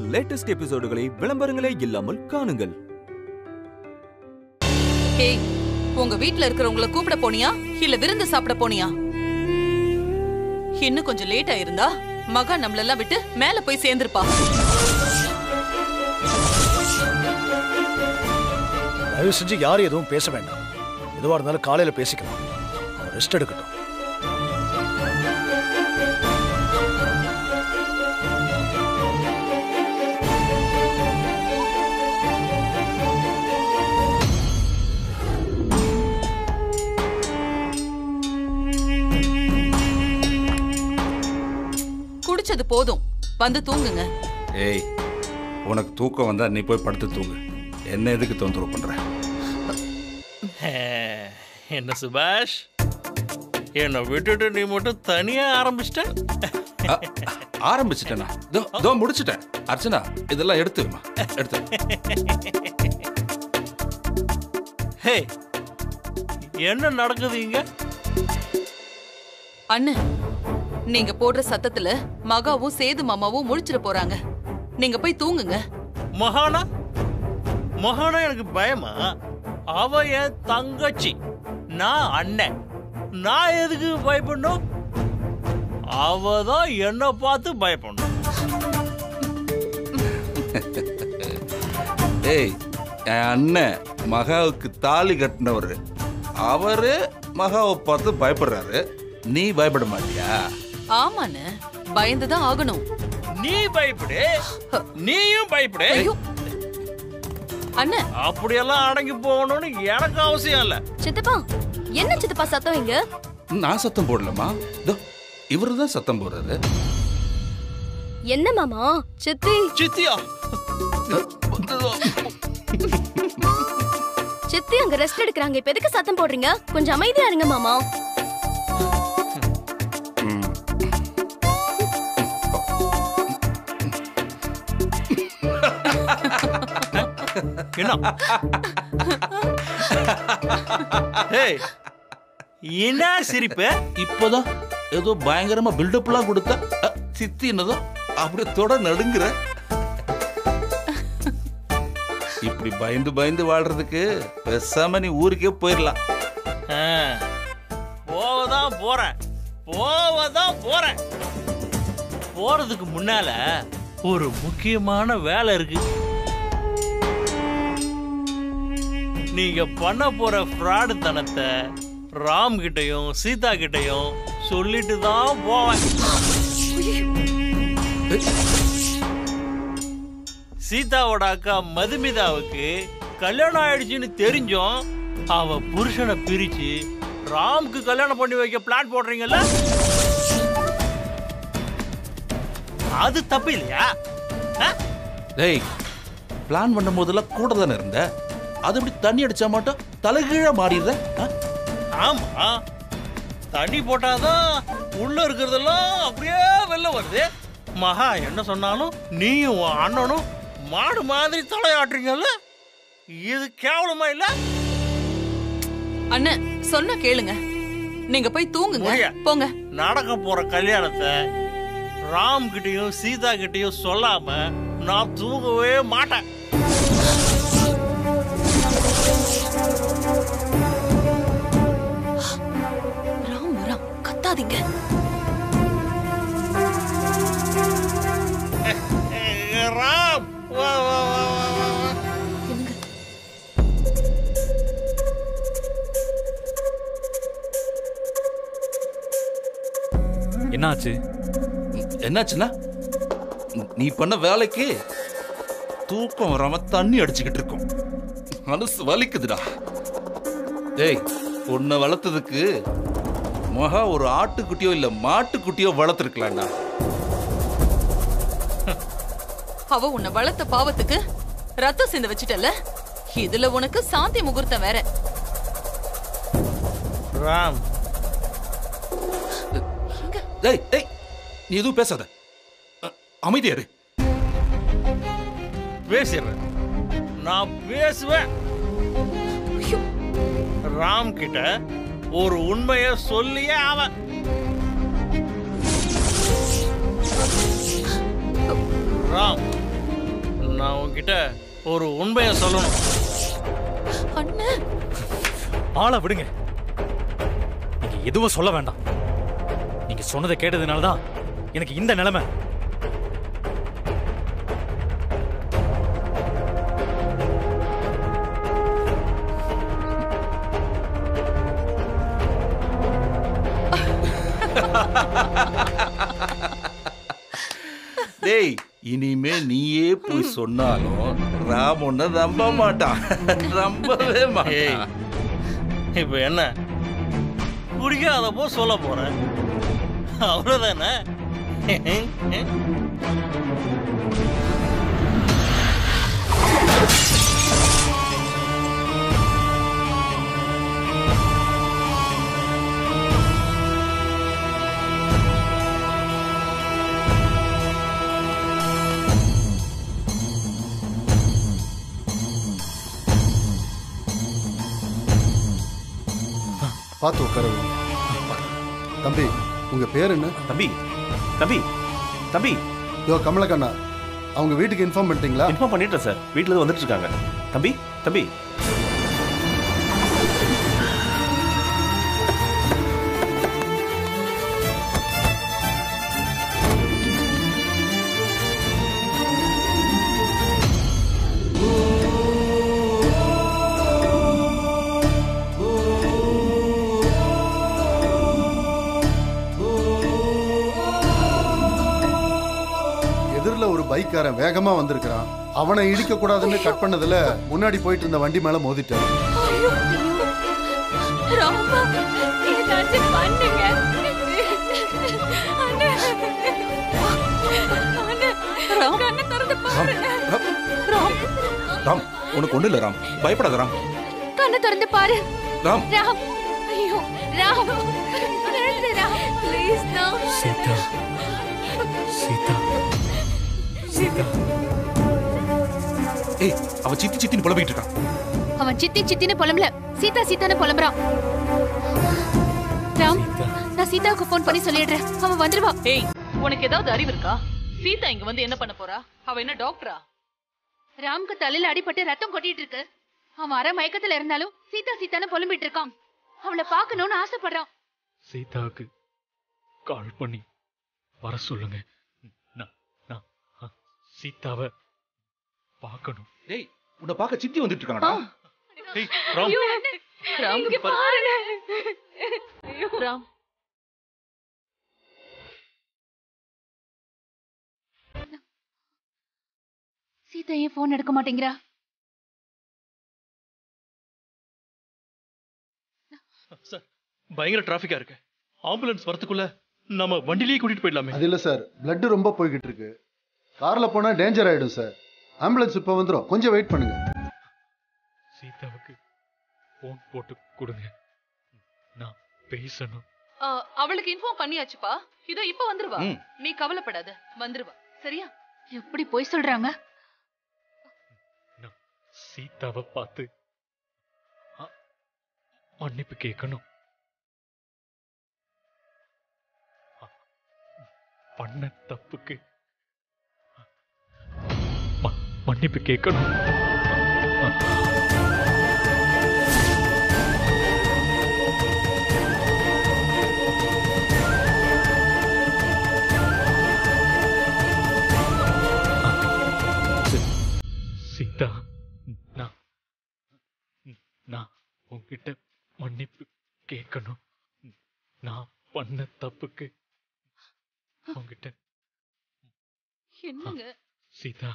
Latest எபிசோடுகளை விளம்பரங்களே இல்லாமல் காணுங்கள் ஏய் உங்க வீட்ல இருக்கிறவங்கள கூப்பிட போனியா இல்ல விருந்து சாப்பிட போனியா இன்னும் கொஞ்சம் லேட் ஆயிருந்தா மகா நம்மளெல்லாம் விட்டு மேல போய் சேர்ந்திருப்பா தயவு செஞ்சு யாரும் எதுவும் பேச வேண்டாம் எதுவா இருந்தாலும் காலையில பேசிக்கலாம் அவன் ரெஸ்ட் எடுக்கட்டும் குடிச்சது போதும் வந்து தூங்குங்க ஏய் உனக்கு தூக்கம் வந்தா நீ போய் படுத்து தூங்கு என்ன எதுக்கு தொந்தரவு பண்ற என்ன சுபாஷ் என்னை விட்டுட்டு நீ மட்டும் தனியா ஆரம்பிச்சிட்ட அ, ஆரம்பிச்சிட்டேனா தோ தோ முடிச்சிட்டேன் அர்ச்சனா இதெல்லாம் எடுத்து வைம்மா. எடுத்து ஹே என்ன நடக்குது இங்க அண்ணன் நீங்க போடுற சத்தத்துல மகாவும் சேது மாமாவும் முழிச்சிட போறாங்க நீங்க போய் தூங்குங்க மகானா மகானா எனக்கு பயமா அவ என் தங்கச்சி நான் அண்ணன் நான் எதுக்கு பயப்படணும் அவ தான் என்ன பார்த்து பயப்படணும் ஏய் என் அண்ணன் மகாவுக்கு தாலி கட்டினவர் அவரு மகாவை பார்த்து பயப்படுறாரு நீ பயப்பட மாட்டியா ஆமாண்ண பயந்துதான் ஆகணும் நீ பயப்படு நீயும் பயப்படு ஐயோ அண்ணன் அப்படியெல்லாம் அடங்கி போகணும்னு எனக்கு அவசியம் இல்லை சித்தப்பா என்ன சித்தப்பா சத்தம் இங்க நான் சத்தம் போடலமா இதோ இவரு தான் சத்தம் போடுறாரு என்ன மாமா சித்தி சித்தியா சித்தி அங்க ரெஸ்ட் எடுக்கறாங்க இப்ப எதுக்கு சத்தம் போடுறீங்க கொஞ்சம் அமைதியா இருங்க மாமா ம். என்ன ஏய் என்ன சிரிப்பு இப்போதான் ஏதோ பயங்கரமா பில்டப்லாம் கொடுத்தா அ, சித்தி என்னதோ அப்படியே தொட நடுங்குற இப்படி பயந்து பயந்து வாழ்றதுக்கு பேசாம நீ ஊருக்கே போயிடலாம் ஆ, போவதான் போறேன் போவதான் போறேன் போறதுக்கு முன்னால ஒரு முக்கியமான வேலை இருக்கு நீங்க பண்ண போற ஃப்ராடு தனத்தை ராம் கிட்டயும் சீதா கிட்டயும் சொல்லிட்டு தான் போவேன் சீதாவோட அக்கா மதுமிதாவுக்கு கல்யாணம் ஆயிடுச்சுன்னு தெரிஞ்சும் அவ புருஷனை பிரிச்சு ராம்க்கு கல்யாணம் பண்ணி வைக்க பிளான் போடுறீங்கல்ல அது தப்பு இல்லையா ஆ? டேய் பிளான் பண்ணும் போதெல்லாம் கூட தானே இருந்த அது இப்படி தண்ணி அடிச்சா மட்டும் தலைகீழா மாறிடுற ஆ? ஆமா தண்ணி போட்டாதான் உள்ள இருக்கிறதெல்லாம் அப்படியே வெளில வருது மகா என்ன சொன்னாலும் நீயும் உன் அண்ணனும் மாடு மாதிரி தலையாட்டுறீங்கல்ல இது கேவலமா இல்ல அண்ணன் சொன்ன கேளுங்க நீங்க போய் தூங்குங்க முடியா. போங்க நடக்க போற கல்யாணத்தை ராம் கிட்டயும் சீதா கிட்டயும் சொல்லாம நான் தூங்கவே மாட்டேன் ராம் ராம் கத்தாதீங்க ஏய், ராம் வா வா வா வா, வா வா என்னங்க என்னாச்சு என்னாச்சுன்னா நீ பண்ண வேலைக்கு தூக்கம் வராம தண்ணி அடிச்சுக்கிட்டு இருக்கும் மனசு வலிக்குதுடா டேய் உன்னை வளர்த்ததுக்கு மகா ஒரு ஆட்டுக்குட்டியோ இல்ல மாட்டுக்குட்டியோ வளர்த்துருக்கலாம்டா அவ உன்னை வளர்த்த பாவத்துக்கு ரத்தம் சிந்த வச்சிட்டல இதுல உனக்கு சாந்தி முகூர்த்தம் வேற ராம் டேய் டேய் நீ எதுவும் பேசாத அ, அமைதியா இரு பேசிடுறேன் நான் பேசுவேன் ராம் கிட்ட ஒரு உண்மைய சொல்லியே அவன் ராம் உன்கிட்ட ஒரு உண்மையை சொல்லணும் அண்ணன் ஆளை விடுங்க நீங்க எதுவும் சொல்ல வேண்டாம் நீங்க சொன்னதை கேட்டதுனால தான் எனக்கு இந்த நிலைமை டேய் இனிமே நீயே போய் சொன்னாலும் ராம் உன்னை நம்ப மாட்டான் நம்பவே ஏய் மாட்டான் இப்போ என்ன குடிக்காதப்போ சொல்ல போறேன் அவ்வளோதானே பார்த்து உட்கார தம்பி உங்க பேர் என்ன தம்பி தம்பி தம்பி யோ கமலக்கண்ணா அவங்க வீட்டுக்கு இன்ஃபார்ம் பண்ணிட்டீங்களா இன்ஃபார்ம் பண்ணிட்டேன் சார் வீட்டில் இருந்து வந்துட்டு இருக்காங்க தம்பி தம்பி எதிரில் ஒரு பைக்காரன் வேகமா வந்திருக்கிறான் அவனை இடிக்க கூடாதுன்னு கட் பண்ணதுல முன்னாடி போயிட்டு இருந்த வண்டி மேல மோதிட்டான் ராமா ஏதாச்சும் பண்ணுங்க அண்ணே. அண்ணே, ராம். கண்ணை திறந்து பாரு. ராம் ராம் உனக்கு ஒண்ணு இல்ல ராம் பயப்படாத ராம் கண்ணை திறந்து பாரு ராம் ராம் ஐயோ ராம் திறந்து ராம் ப்ளீஸ் நான் சீதா சீதா சீதா ஏய் அவ சித்தி சித்தின்னு புலம்பிக்கிட்டு இருக்கான் அவன் சித்தி சித்தின்னு புலம்பல சீதா சீதான்னு புலம்புறான் ராம் நான் சீதாவுக்கு ஃபோன் பண்ணி சொல்லிடுறேன் அவன் வந்துருவா ஏய் உனக்கு ஏதாவது அறிவு இருக்கா சீதா இங்க வந்து என்ன பண்ண போறா அவ என்ன டாக்டரா ராம்க்கு தலையில அடிபட்டு ரத்தம் கொட்டிட்டு இருக்கு அவன் அரை மயக்கத்துல இருந்தாலும் சீதா சீதான்னு புலம்பிட்டு இருக்கான் அவளை பார்க்கணும்னு ஆசைப்படுறான் சீதாவுக்கு கால் பண்ணி வர சொல்லுங்க நான் நான் அ, சீதாவை பார்க்கணும் டேய் உன்னை பார்க்க சித்தி வந்துட்டு இருக்காங்கடா ஏய், ராம் ராம் இங்க பாருங்க ராம் சீதா ஏன் போன் எடுக்க மாட்டேங்கிறா சார் பயங்கர டிராஃபிக்கா இருக்கு ஆம்புலன்ஸ் வரதுக்குள்ள நம்ம வண்டிலேயே கூட்டிட்டு போயிடலாமே அது இல்ல சார் blood ரொம்ப போய்கிட்டு இருக்கு கார்ல போனா டேஞ்சர் ஆயிடும் சார் ஆம்புலன்ஸ் இப்போ வந்துடும் கொஞ்சம் வெயிட் பண்ணுங்க சீதாவுக்கு போன் போட்டு கொடுங்க நான் பேசணும் ஆ, அவளுக்கு இன்ஃபார்ம் பண்ணியாச்சுப்பா இதோ இப்ப வந்துருவா ம். நீ கவலைப்படாத வந்துருவா சரியா எப்படி போய் சொல்றாங்க நான் சீதாவை பார்த்து அ- மன்னிப்பு கேட்கணும் அ- பண்ண தப்புக்கு ம- மன்னிப்பு கேட்கணும் சீதா நான் நான் உன்கிட்ட மன்னிப்பு கேட்கணும் நான் பண்ண தப்புக்கு உன்கிட்ட என்னங்க சீதா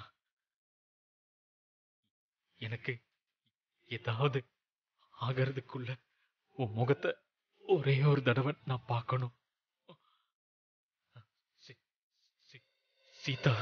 எனக்கு ஏதாவது ஆகிறதுக்குள்ள உன் முகத்தை ஒரே ஒரு தடவை நான் பார்க்கணும் சீ- சீ- சீதா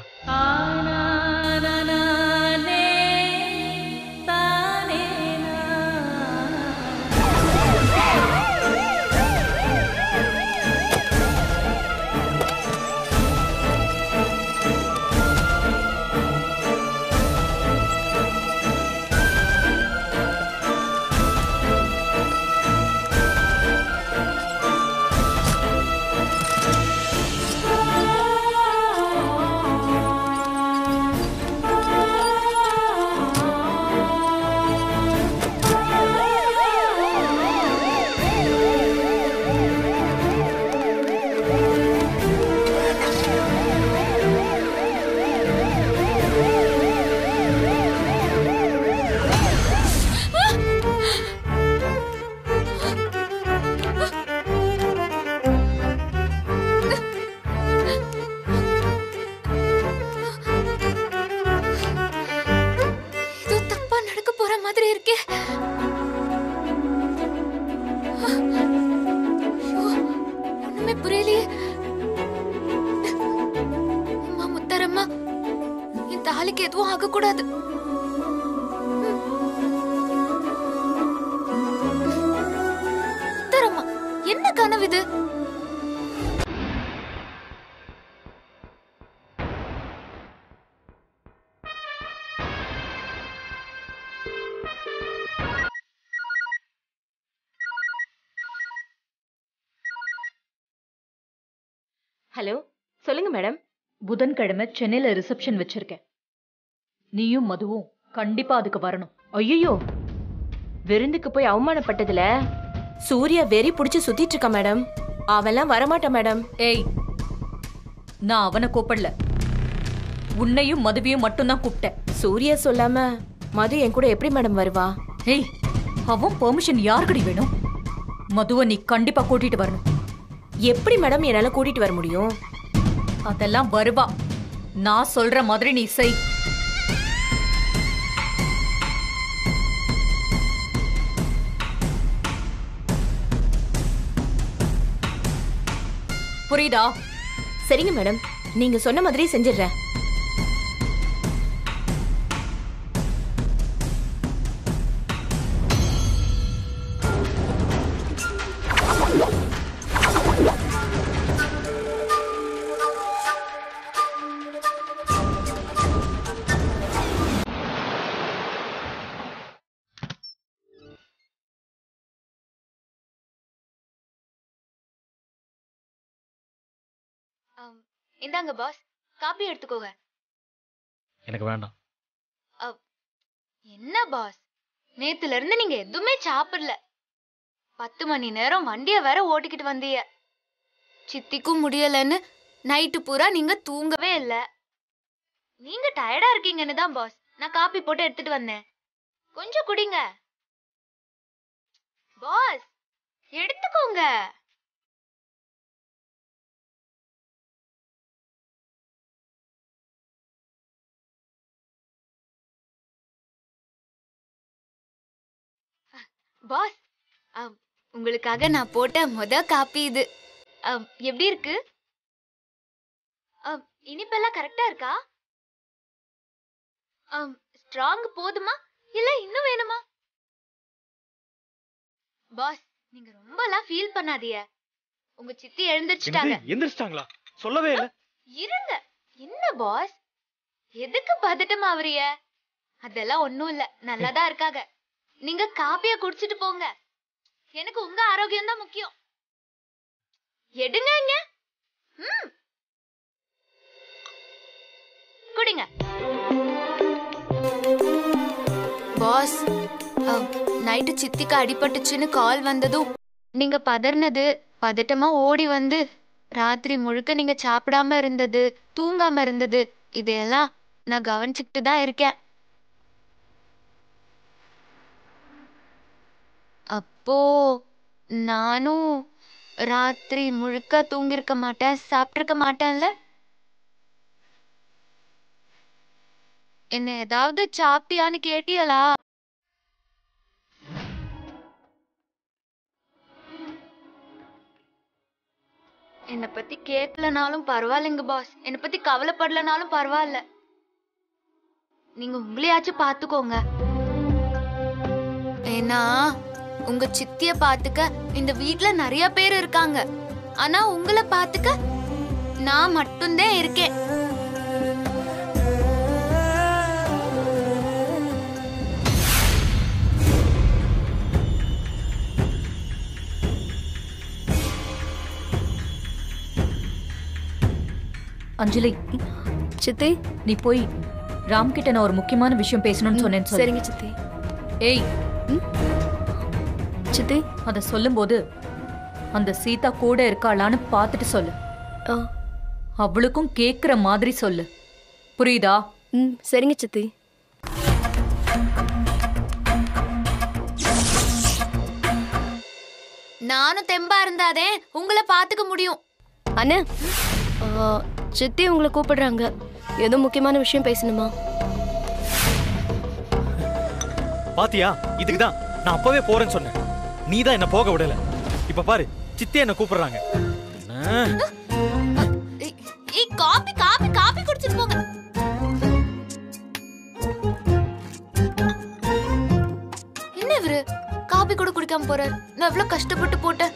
தாலிக்கு எதுவும் ஆகக்கூடாது தரமா என்ன கனவு இது ஹலோ சொல்லுங்க மேடம் புதன்கிழமை சென்னையில ரிசப்ஷன் வச்சிருக்கேன் நீயும் மதுவும் கண்டிப்பா அதுக்கு வரணும் ஐயோ விருந்துக்கு போய் அவமானப்பட்டதுல சூர்யா வெறி புடிச்சு சுத்திட்டு இருக்கா மேடம் அவெல்லாம் வரமாட்டான் மேடம் ஏய் நான் அவனை கூப்பிடல உன்னையும் மதுவையும் மட்டும்தான் கூப்பிட்டேன் சூர்யா சொல்லாம மது என் கூட எப்படி மேடம் வருவா ஏய் அவன் பெர்மிஷன் யாருக்கடி வேணும் மதுவை நீ கண்டிப்பா கூட்டிட்டு வரணும் எப்படி மேடம் என்னால கூட்டிட்டு வர முடியும் அதெல்லாம் வருவா நான் சொல்ற மாதிரி நீ செய் புரியுதா சரிங்க மேடம் நீங்க சொன்ன மாதிரி செஞ்சிடுறேன் ஆம், இந்தாங்க பாஸ் காப்பி எடுத்துக்கோங்க எனக்கு வேண்டாம் அவ், என்ன பாஸ் நேத்துல இருந்து நீங்க எதுவுமே சாப்பிடல பத்து மணி நேரம் வண்டிய வேற ஓட்டிக்கிட்டு வந்தீங்க சித்திக்கும் முடியலன்னு நைட்டு பூரா நீங்க தூங்கவே இல்ல நீங்க டயர்டா இருக்கீங்கன்னு தான் பாஸ் நான் காப்பி போட்டு எடுத்துட்டு வந்தேன் கொஞ்சம் குடிங்க பாஸ் எடுத்துக்கோங்க பாஸ் அம், உங்களுக்காக நான் போட்ட முத காப்பி இது அம், எப்படி இருக்கு அம், இனிப்பெல்லாம் கரெக்டா இருக்கா ஸ்ட்ராங் போதுமா இல்ல இன்னும் வேணுமா பாஸ் நீங்க ரொம்பலாம் ஃபீல் பண்ணாதீங்க உங்க சித்தி எழுந்திருச்சுட்டாங்க எந்திரிச்சிட்டாங்களா சொல்லவே இல்ல இருங்க என்ன பாஸ் எதுக்கு பதட்டம் ஆவறிய அதெல்லாம் ஒண்ணும் இல்ல நல்லாதான் இருக்காங்க நீங்க காப்பிய குடிச்சிட்டு போங்க எனக்கு உங்க ஆரோக்கியம் தான் முக்கியம் எடுங்க இங்க ம். குடிங்க பாஸ் நைட்டு சித்திக்கு அடிபட்டுச்சுன்னு கால் வந்ததும் நீங்க பதறினது பதட்டமா ஓடி வந்து ராத்திரி முழுக்க நீங்க சாப்பிடாம இருந்தது தூங்காம இருந்தது இதெல்லாம் நான் கவனிச்சுக்கிட்டு தான் இருக்கேன் அப்போ நானும் ராத்திரி முழுக்க தூங்கியிருக்க மாட்டேன் சாப்பிட்டிருக்க மாட்டேன்ல என்ன ஏதாவது சாப்பிட்டியான்னு கேட்டியலா என்னை பத்தி கேட்கலனாலும் பரவாயில்லைங்க பாஸ் என்னை பத்தி கவலைப்படலனாலும் பரவாயில்ல நீங்க உங்களையாச்சும் பாத்துக்கோங்க ஏன்னா உங்க சித்திய பாத்துக்க இந்த வீட்ல நிறைய பேர் இருக்காங்க ஆனா உங்களை பாத்துக்க நான் மட்டும்தான் இருக்கேன் அஞ்சலி சித்தி நீ போய் ராம் கிட்ட நான் ஒரு முக்கியமான விஷயம் பேசணும்னு சொன்னேன்னு சொல்லு. சரிங்க சித்தி ஏய் சித்தி அத சொல்லும்போது அந்த சீதா கூட இருக்காளான்னு பார்த்துட்டு சொல்லு ஆ அவளுக்கும் கேக்குற மாதிரி சொல்லு புரியுதா ம் சரிங்க சித்தி நானும் தெம்பா இருந்தாதே உங்களை பாத்துக்க முடியும் அண்ணே ஆ, சித்தி உங்களை கூப்பிடுறாங்க ஏதோ முக்கியமான விஷயம் பேசணுமா பாத்தியா இதுக்கு தான் நான் அப்பவே போறேன்னு சொன்னேன் நீ தான் என்ன போக விடல இப்ப பாரு சித்தி என்ன கூப்பிடுறாங்க என்ன? ஏய் காபி காபி காபி குடிச்சிட்டு போங்க காமிக்காம போறாரு நான் எவ்வளவு கஷ்டப்பட்டு போட்டேன்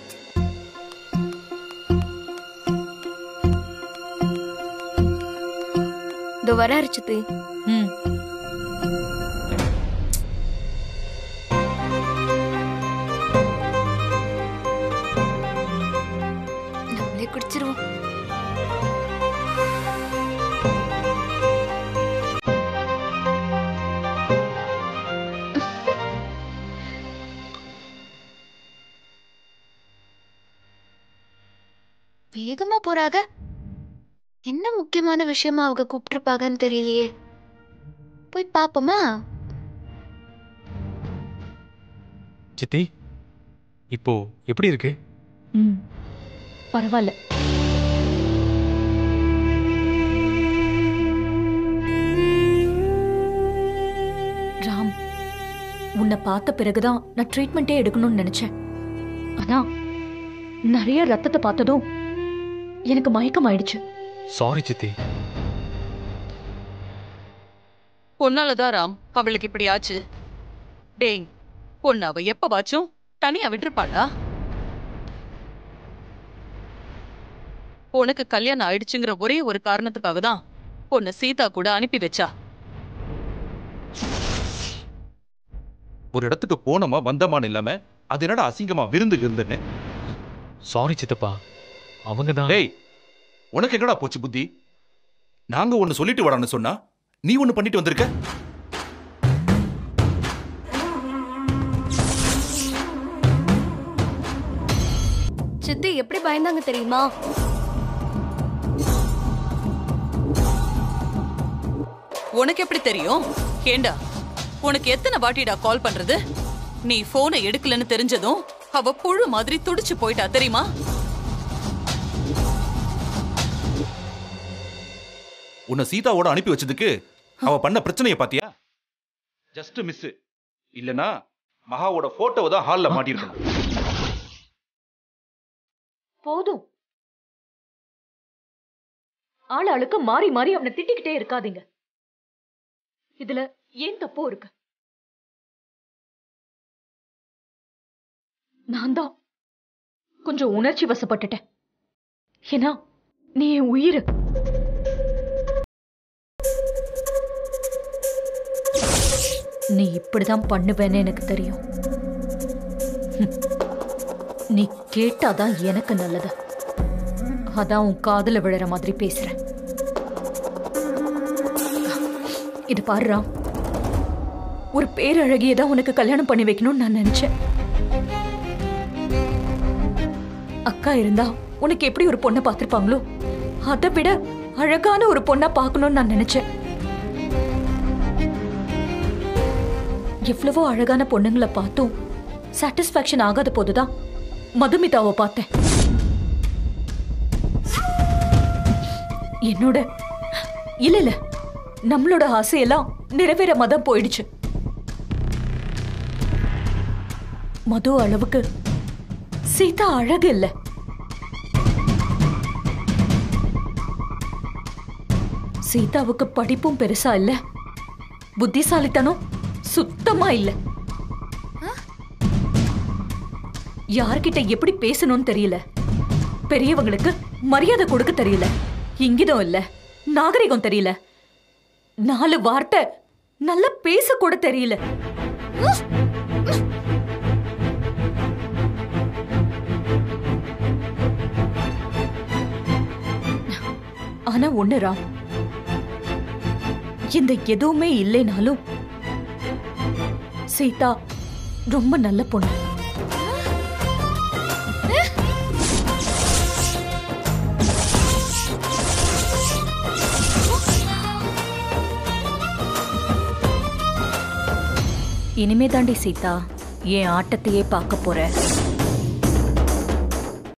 இதோ வராரு சித்தி ம் நம்மளே குடிச்சிருவோம் வேகமா போறாக என்ன முக்கியமான விஷயமா அவங்க கூப்பிட்டுருப்பாங்கன்னு தெரியலையே போய் பாப்போமா சித்தி இப்போ எப்படி இருக்கு ம் பரவாயில்ல ராம் உன்னை பார்த்த பிறகுதான் நான் ட்ரீட்மெண்ட்டே எடுக்கணும்னு நினைச்சேன் ஆனா நிறைய ரத்தத்தை பார்த்ததும் எனக்கு மயக்கம் ஆயிடுச்சு சாரி சித்தி பொண்ணாலதான் ராம் அவளுக்கு இப்படி ஆச்சு டேய் பொண்ணு அவ எப்ப வாச்சும் தனியா விட்டுருப்பாளா உனக்கு கல்யாணம் ஆயிடுச்சுங்கிற ஒரே ஒரு காரணத்துக்காக தான் பொண்ணு சீதா கூட அனுப்பி வச்சா ஒரு இடத்துக்கு போனோமா வந்தமான்னு இல்லாம அது என்னடா அசிங்கமா விருந்து விருந்துன்னு சாரி சித்தப்பா அவங்க தான் டேய் உனக்கு எங்கடா போச்சு புத்தி நாங்க ஒன்னு சொல்லிட்டு வரான்னு சொன்னா நீ ஒன்னு பண்ணிட்டு வந்திருக்க சித்தி எப்படி பயந்தாங்க தெரியுமா உனக்கு எப்படி தெரியும் ஏண்டா உனக்கு எத்தனை வாட்டிடா கால் பண்றது நீ போனை எடுக்கலன்னு தெரிஞ்சதும் அவ புழு மாதிரி துடிச்சு போயிட்டா தெரியுமா உன்னை சீதாவோட அனுப்பி வச்சதுக்கு அவ பண்ண பிரச்சனையை பாத்தியா ஜஸ்ட் மிஸ் இல்லனா மகாவோட போட்டோவை தான் ஹால்ல மாட்டிருக்கணும் போதும் ஆள் ஆளுக்கு மாறி மாறி அவனை திட்டிக்கிட்டே இருக்காதீங்க இதுல ஏன் தப்போ இருக்கு நான் தான் கொஞ்சம் உணர்ச்சி வசப்பட்டுட்டேன் ஏன்னா நீ என் உயிர் நீ இப்படிதான் பண்ணுவேன்னு எனக்கு தெரியும் ஹம். நீ கேட்டாதான் எனக்கு நல்லது அதான் உன் காதுல விழுற மாதிரி பேசுறேன் இது பாருடா ஒரு பேரழகியை தான் உனக்கு கல்யாணம் பண்ணி வைக்கணும்னு நான் நினைச்சேன் அக்கா இருந்தா உனக்கு எப்படி ஒரு பொண்ணை பார்த்திருப்பாங்களோ அதை விட அழகான ஒரு பொண்ணை பார்க்கணும்னு நான் நினைச்சேன் எவ்வளவோ அழகான பொண்ணுங்களை பார்த்தும் சாட்டிஸ்ஃபேக்ஷன் ஆகாத போதுதான் மதுமிதாவை பார்த்தேன் என்னோட இல்ல இல்ல நம்மளோட ஆசையெல்லாம் நிறைவேறாம தான் போயிடுச்சு மது அளவுக்கு சீதா அழகு இல்ல சீதாவுக்கு படிப்பும் பெருசா இல்ல புத்திசாலித்தனம் சுத்தமா இல்ல யார்கிட்ட எப்படி பேசணும்னு தெரியல பெரியவங்களுக்கு மரியாதை கொடுக்க தெரியல இங்கிதம் இல்ல நாகரிகம் தெரியல நாலு வார்த்தை நல்லா பேச கூட தெரியல ஆனா ஒண்ணு ராம் இந்த எதுவுமே இல்லைனாலும் சீதா ரொம்ப நல்ல பொண்ணு இனிமே தாண்டி சீதா என் ஆட்டத்தையே பார்க்க போற